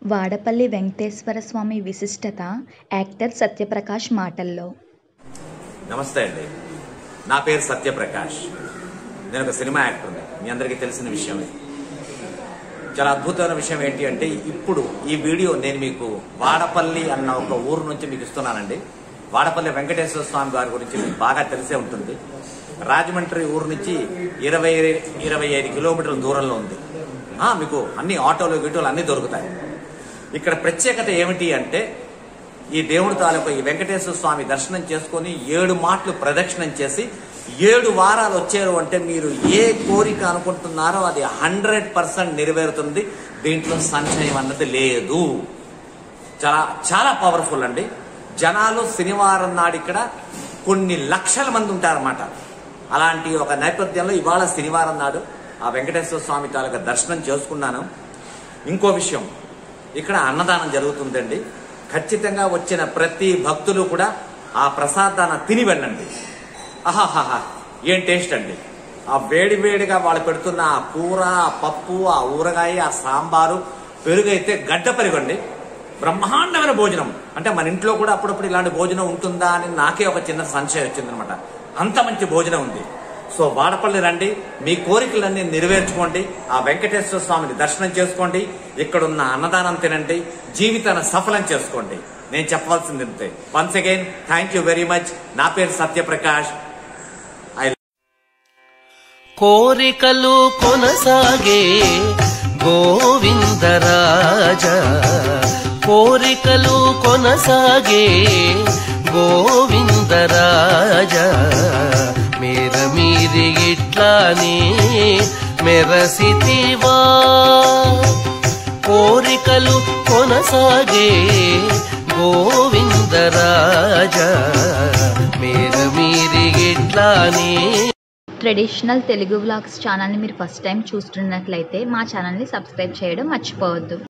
వాడపల్లి వెంకటేశ్వర స్వామి విశిష్టత యాక్టర్ సత్యప్రకాష్ మాటల్లో నమస్తే అండి నా పేరు సత్యప్రకాష్ నేను ఒక సినిమా యాక్టర్ని మీ అందరికీ తెలిసిన విషయమే చాలా అద్భుతమైన విషయం ఏంటి అంటే ఇప్పుడు ఈ వీడియో నేను మీకు వాడపల్లి అన్న ఒక ఊరు నుంచి మీకు ఇస్తున్నానండి వాడపల్లి వెంకటేశ్వర స్వామి గారి గురించి మీకు బాగా తెలిసే ఉంటుంది రాజమండ్రి ఊరు నుంచి ఇరవై ఇరవై ఐదు కిలోమీటర్ల దూరంలో ఉంది ఆ, మీకు అన్ని ఆటోలు గిటోలు అన్ని దొరుకుతాయి ఇక్కడ ప్రత్యేకత ఏమిటి అంటే ఈ దేవుడి తాలూకు ఈ వెంకటేశ్వర స్వామి దర్శనం చేసుకొని ఏడు మాటలు ప్రదక్షిణం చేసి ఏడు వారాలు వచ్చారు అంటే మీరు ఏ కోరిక అనుకుంటున్నారో అది హండ్రెడ్ పర్సెంట్ నెరవేరుతుంది దీంట్లో సంశయం అన్నది లేదు చాలా చాలా పవర్ఫుల్ అండి జనాలు శనివారం నాడు ఇక్కడ కొన్ని లక్షల మంది ఉంటారన్నమాట అలాంటి ఒక నేపథ్యంలో ఇవాళ శనివారం నాడు ఆ వెంకటేశ్వర స్వామి తాలూకా దర్శనం చేసుకున్నాను ఇంకో విషయం ఇక్కడ అన్నదానం జరుగుతుందండి ఖచ్చితంగా వచ్చిన ప్రతి భక్తులు కూడా ఆ ప్రసాదాన్ని తిని వెళ్ళండి ఆహాహాహా ఏం టేస్ట్ అండి ఆ వేడి వేడిగా వాళ్ళు పెడుతున్న ఆ కూర ఆ పప్పు ఆ ఊరగాయ ఆ సాంబారు పెరుగు అయితే గడ్డ పెరుగండి బ్రహ్మాండమైన భోజనం అంటే మన ఇంట్లో కూడా అప్పుడప్పుడు ఇలాంటి భోజనం ఉంటుందా అని నాకే ఒక చిన్న సంశయం వచ్చిందనమాట అంత మంచి భోజనం ఉంది సో వాడపల్లి రండి మీ కోరికలన్నీ నెరవేర్చుకోండి ఆ వెంకటేశ్వర స్వామిని దర్శనం చేసుకోండి ఇక్కడున్న అన్నదానం తినండి జీవితాన్ని సఫలం చేసుకోండి నేను చెప్పవలసింది ఇంతే once again thank you very much నా పేరు సత్యప్రకాష్ ఐ కోరికలు కొనసాగే గోవిందరాజ కోరికలు కొనసాగే గోవిందరాజ మేర మీరి ఇట్లానే మెరసితివా కోరికలు కొనసాగే గోవిందరాజ మేర మీరి ఇట్లానే ట్రెడిషనల్ తెలుగు వ్లాగ్స్ ఛానల్ని మీరు ఫస్ట్ టైం చూస్తున్నట్లయితే మా ఛానల్ని సబ్స్క్రైబ్ చేయడం మర్చిపోవద్దు